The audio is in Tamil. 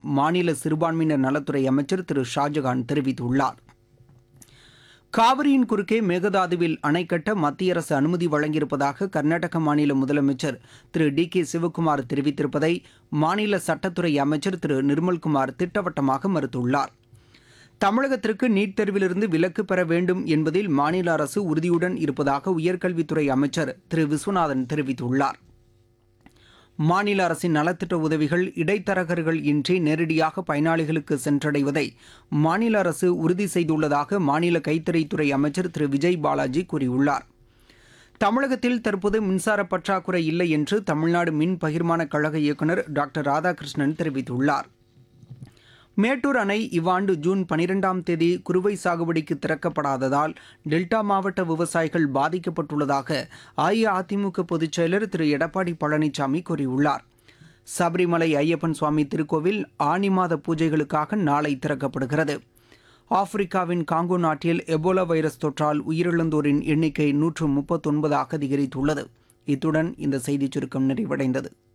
மாநில சிறுபான்மையினர் நலத்துறை அமைச்சர் திரு ஷாஜகான் தெரிவித்துள்ளார் காவிரியின் குறுக்கே மேகதாதுவில் அணை கட்ட மத்திய அரசு அனுமதி வழங்கியிருப்பதாக கர்நாடக மாநில முதலமைச்சர் திரு டி கே சிவக்குமார் தெரிவித்திருப்பதை மாநில சட்டத்துறை அமைச்சர் திரு நிர்மல்குமார் திட்டவட்டமாக மறுத்துள்ளார் தமிழகத்திற்கு நீட் தேர்விலிருந்து விலக்கு பெற வேண்டும் என்பதில் மாநில அரசு உறுதியுடன் இருப்பதாக உயர்கல்வித்துறை அமைச்சர் திரு விஸ்வநாதன் தெரிவித்துள்ளார் மாநில அரசின் நலத்திட்ட உதவிகள் இடைத்தரகர்கள் இன்றி நேரடியாக பயனாளிகளுக்கு சென்றடைவதை மாநில அரசு உறுதி செய்துள்ளதாக மாநில கைத்தறித்துறை அமைச்சர் திரு விஜய் பாலாஜி கூறியுள்ளார் தமிழகத்தில் தற்போது மின்சார பற்றாக்குறை இல்லை என்று தமிழ்நாடு மின் பகிர்மான கழக இயக்குநர் டாக்டர் ராதாகிருஷ்ணன் தெரிவித்துள்ளார் மேட்டூர் அணை இவ்வாண்டு ஜூன் பனிரெண்டாம் தேதி குறுவை சாகுபடிக்கு திறக்கப்படாததால் டெல்டா மாவட்ட விவசாயிகள் பாதிக்கப்பட்டுள்ளதாக அஇஅதிமுக பொதுச் செயலர் திரு எடப்பாடி பழனிசாமி கூறியுள்ளார் சபரிமலை ஐயப்பன் சுவாமி திருக்கோவில் ஆனி மாத பூஜைகளுக்காக நாளை திறக்கப்படுகிறது ஆப்பிரிக்காவின் காங்கோ நாட்டில் எபோலா வைரஸ் தொற்றால் உயிரிழந்தோரின் எண்ணிக்கை நூற்று முப்பத்தொன்பதாக அதிகரித்துள்ளது இத்துடன் இந்த செய்திச் சுருக்கம் நிறைவடைந்தது